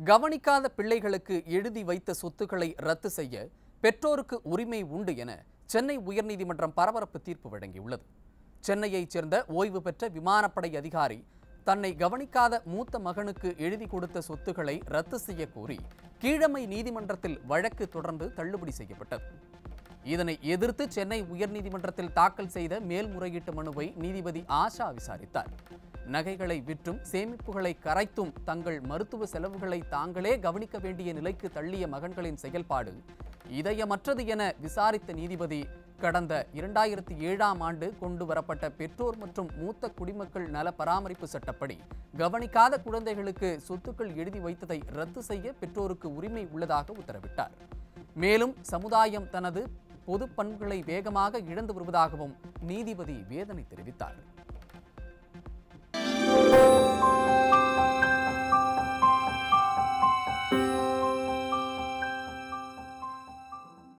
கவனிக்காத பிள்ளைகளுக்கு எழுதி வைத்த சொத்துக்களை ரத்து செய்ய பெற்றோருக்கு உரிமை உண்டு என சென்னை உயர்நீதிமன்றம் பரபரப்பு தீர்ப்பு வழங்கியுள்ளது சென்னையைச் சேர்ந்த ஓய்வு பெற்ற விமானப்படை அதிகாரி தன்னை கவனிக்காத மூத்த மகனுக்கு எழுதி கொடுத்த சொத்துக்களை ரத்து செய்ய கோரி கீழமை நீதிமன்றத்தில் வழக்கு தொடர்ந்து தள்ளுபடி செய்யப்பட்டது இதனை எதிர்த்து சென்னை உயர்நீதிமன்றத்தில் தாக்கல் செய்த மேல்முறையீட்டு மனுவை நீதிபதி ஆஷா விசாரித்தார் நகைகளை விற்றும் சேமிப்புகளை கரைத்தும் தங்கள் மருத்துவ செலவுகளை தாங்களே கவனிக்க வேண்டிய நிலைக்கு தள்ளிய மகன்களின் செயல்பாடு இதயமற்றது என விசாரித்த நீதிபதி கடந்த இரண்டாயிரத்தி ஏழாம் ஆண்டு கொண்டு வரப்பட்ட பெற்றோர் மற்றும் மூத்த குடிமக்கள் நல பராமரிப்பு சட்டப்படி கவனிக்காத குழந்தைகளுக்கு சொத்துக்கள் எழுதி வைத்ததை ரத்து செய்ய பெற்றோருக்கு உரிமை உள்ளதாக உத்தரவிட்டார் மேலும் சமுதாயம் தனது பொது பண்புகளை வேகமாக இழந்து வருவதாகவும் நீதிபதி வேதனை தெரிவித்தார்